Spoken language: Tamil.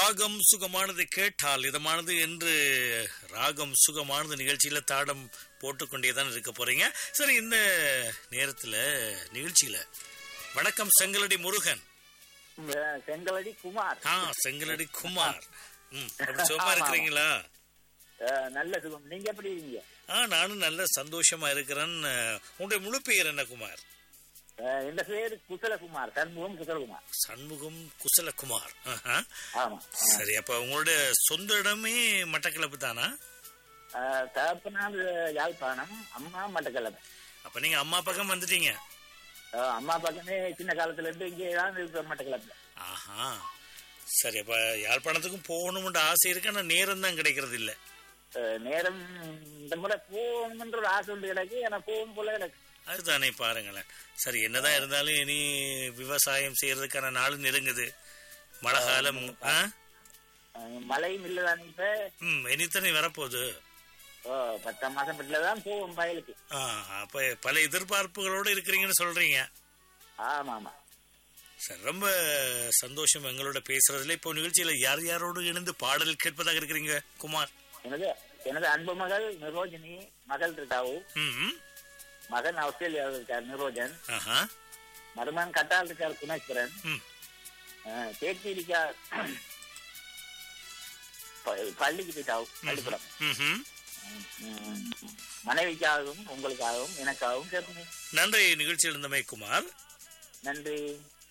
ராகம் சுகமானது கேட்டால் இதமானது என்று ராகம் சுகமானது நிகழ்ச்சியில தாடம் போட்டுக்கொண்டே தான் இருக்க போறீங்க சரி இந்த நேரத்துல நிகழ்ச்சியில வணக்கம் செங்கலடி முருகன் அஹ் செங்கலடி குமார் ஆ செங்கலடி குமார் ம் அப்படி சுகமா இருக்கிறீங்களா அஹ் நல்ல சுகம் நீங்க எப்படி இருக்கீங்க ஆ நானும் நல்ல சந்தோஷமா இருக்கிறேன் அஹ், உங்களுடைய முழு பெயர் என்ன குமார் அஹ் இந்த பேரு குசலகுமார் சண்முகம் குசலகுமார் சண்முகம் குசலகுமார் ஆஹா. ஆமா சரி அப்ப உங்களுடைய சொந்த இடமே மட்டக்களப்பு தானா அஹ் தகப்பனார் யாழ்ப்பாணம் அம்மா மட்டக்களப்பு அப்ப நீங்க அம்மா பக்கம் வந்துட்டீங்க அஹ் அம்மா பக்கமே சின்ன காலத்துல இருந்து இங்கே தான் இருக்கிற மட்டக்களப்புல ஆஹா சரி அப்ப யாழ்ப்பாணத்துக்கும் போகணும்ன்ற ஆசை இருக்கு ஆனா நேரம் தான் கிடைக்கிறது இல்ல அஹ் நேரம் இந்த முறை போகணும்ன்ற ஒரு ஆசை உண்டு கிடக்கு எனக்கு போகும் போல கிடக்கு அதுதானே பாருங்களேன் சரி என்னதான் இருந்தாலும் இனி விவசாயம் செய்யறதுக்கான நாள் நெருங்குது மழை காலம் ஆ? அஹ் மழையும் இல்லதான் இப்ப ம் இனித்தானே வரப்போகுது அஹ் பத்தாம் மாசம் தான் போவோம் வயலுக்கு ஆ, அப்ப பல எதிர்பார்ப்புகளோட இருக்கிறீங்கன்னு சொல்றீங்க ஆமா ஆமா சரி ரொம்ப சந்தோஷம் எங்களோட பேசுறதுல இப்போ நிகழ்ச்சியில யார் யாரோடு இணைந்து பாடல் கேட்பதாக இருக்கிறீங்க குமார் எனது எனது அன்பு மகள் நிரோஜினி மகள் இருக்காவு ம் ம். மகன் ஆஸ்திரேலியாவில் இருக்கார் நிரோஜன் ஆஹா மருமகன் கட்டால் இருக்கார் குணேஸ்வரன் ம் அஹ் பேத்தி இருக்கார் ப- பள்ளிக்கு போயிட்டாவும் பள்ளிக்கூடம் ம்ஹும். ம். மனைவிக்காகவும் உங்களுக்காகவும் எனக்காகவும் கேட்பேன் நன்றி நிகழ்ச்சியில் இருந்தமை குமார் நன்றி